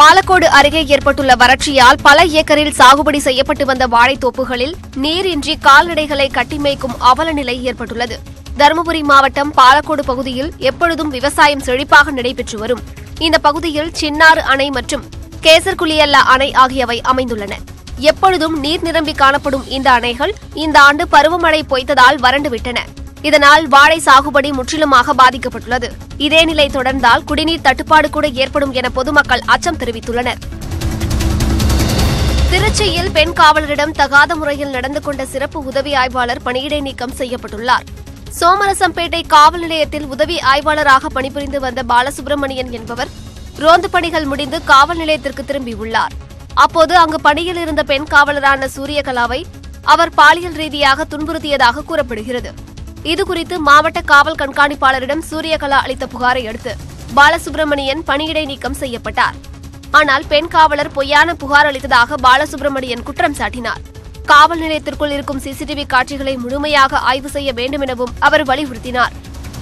பாலக்கோடு அருகே ஏற்பட்டுள்ள வறட்சியால் பல ஏக்கரில் சாகுபடி செய்யப்பட்டு வந்த வாழைத்தோப்புகளில் நீரின்றி கால்நடைகளை கட்டி மேய்க்கும் அவல நிலை ஏற்பட்டுள்ளது தருமபுரி மாவட்டம் பாலக்கோடு பகுதியில் எப்பொழுதும் விவசாயம் செழிப்பாக நடைபெற்று வரும் இந்த பகுதியில் சின்னாறு அணை மற்றும் கேசர்குலியல்ல அணை ஆகியவை அமைந்துள்ளன எப்பொழுதும் நீர் நிரம்பி காணப்படும் இந்த அணைகள் இந்த ஆண்டு பருவமழை பொய்த்ததால் வறண்டுவிட்டன இதனால் வாழை சாகுபடி முற்றிலுமாக பாதிக்கப்பட்டுள்ளது இதே நிலை தொடர்ந்தால் குடிநீர் தட்டுப்பாடு கூட ஏற்படும் என பொதுமக்கள் அச்சம் தெரிவித்துள்ளனர் திருச்சியில் பெண் காவலரிடம் தகாத முறையில் நடந்து கொண்ட சிறப்பு உதவி ஆய்வாளர் பணியிடை நீக்கம் செய்யப்பட்டுள்ளார் சோமரசம்பேட்டை காவல் நிலையத்தில் உதவி ஆய்வாளராக பணிபுரிந்து வந்த பாலசுப்ரமணியன் என்பவர் ரோந்து பணிகள் முடிந்து காவல் நிலையத்திற்கு திரும்பியுள்ளார் அப்போது அங்கு பணியில் இருந்த பெண் காவலரான சூரியகலாவை அவர் பாலியல் ரீதியாக துன்புறுத்தியதாக கூறப்படுகிறது இதுகுறித்து மாவட்ட காவல் கண்காணிப்பாளரிடம் சூரியகலா அளித்த புகாரை அடுத்து பாலசுப்ரமணியன் பணியிடை நீக்கம் செய்யப்பட்டார் ஆனால் பெண் காவலர் பொய்யான புகார் அளித்ததாக பாலசுப்ரமணியன் குற்றம் சாட்டினார் காவல் நிலையத்திற்குள் இருக்கும் சிசிடிவி காட்சிகளை முழுமையாக ஆய்வு செய்ய வேண்டும் எனவும் அவர் வலியுறுத்தினார்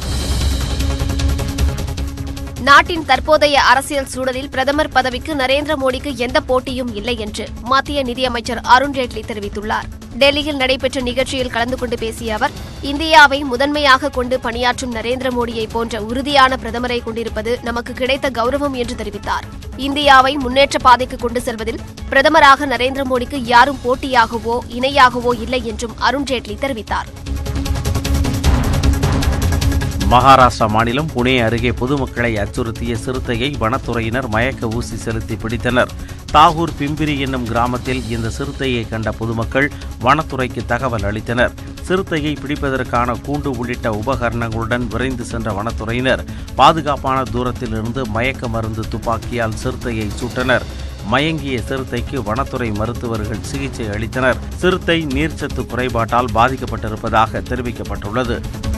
நாட்டின் தற்போதைய அரசியல் சூழலில் பிரதமர் பதவிக்கு நரேந்திர மோடிக்கு எந்த போட்டியும் இல்லை என்று மத்திய நிதியமைச்சர் அருண்ஜேட்லி தெரிவித்துள்ளார் டெல்லியில் நடைபெற்ற நிகழ்ச்சியில் கலந்து கொண்டு பேசிய அவர் இந்தியாவை முதன்மையாக கொண்டு பணியாற்றும் நரேந்திர மோடியை போன்ற உறுதியான பிரதமரை கொண்டிருப்பது நமக்கு கிடைத்த கௌரவம் என்று தெரிவித்தார் இந்தியாவை முன்னேற்ற பாதைக்கு கொண்டு செல்வதில் பிரதமராக நரேந்திர மோடிக்கு யாரும் போட்டியாகவோ இணையாகவோ இல்லை என்றும் அருண்ஜேட்லி தெரிவித்தார் மகாராஷ்டிரா மாநிலம் புனே அருகே பொதுமக்களை அச்சுறுத்திய சிறுத்தையை வனத்துறையினர் மயக்க ஊசி செலுத்தி பிடித்தனர் தாகூர் பிம்பிரி என்னும் கிராமத்தில் இந்த சிறுத்தையை கண்ட பொதுமக்கள் வனத்துறைக்கு தகவல் அளித்தனர் சிறுத்தையை பிடிப்பதற்கான கூண்டு உள்ளிட்ட உபகரணங்களுடன் விரைந்து சென்ற வனத்துறையினர் பாதுகாப்பான தூரத்தில் இருந்து மயக்க மருந்து துப்பாக்கியால் சிறுத்தையை சுட்டனர் மயங்கிய சிறுத்தைக்கு வனத்துறை மருத்துவர்கள் சிகிச்சை அளித்தனர் சிறுத்தை நீர்ச்சத்து குறைபாட்டால் பாதிக்கப்பட்டிருப்பதாக தெரிவிக்கப்பட்டுள்ளது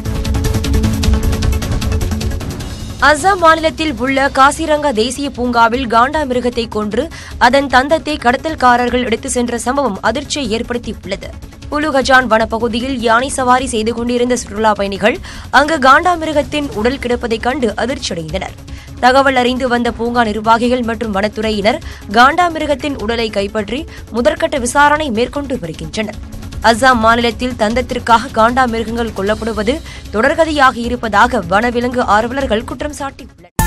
அஸ்ஸாம் மாநிலத்தில் உள்ள காசிரங்கா தேசிய பூங்காவில் காண்டா மிருகத்தை கொன்று அதன் தந்தத்தை கடத்தல்காரர்கள் எடுத்து சென்ற சம்பவம் அதிர்ச்சியை ஏற்படுத்தியுள்ளது புலுகஜான் வனப்பகுதியில் யானை சவாரி செய்து கொண்டிருந்த சுற்றுலா பயணிகள் அங்கு காண்டா மிருகத்தின் உடல் கிடப்பதைக் கண்டு அதிர்ச்சியடைந்தனர் தகவல் அறிந்து வந்த பூங்கா நிர்வாகிகள் மற்றும் வனத்துறையினர் காண்டா மிருகத்தின் உடலை கைப்பற்றி முதற்கட்ட விசாரணை மேற்கொண்டு வருகின்றனர் அஸ்ஸாம் மாநிலத்தில் தந்தத்திற்காக காண்டா மிருகங்கள் கொல்லப்படுவது தொடர்கதையாக இருப்பதாக வனவிலங்கு ஆர்வலர்கள் குற்றம் சாட்டியுள்ளனர்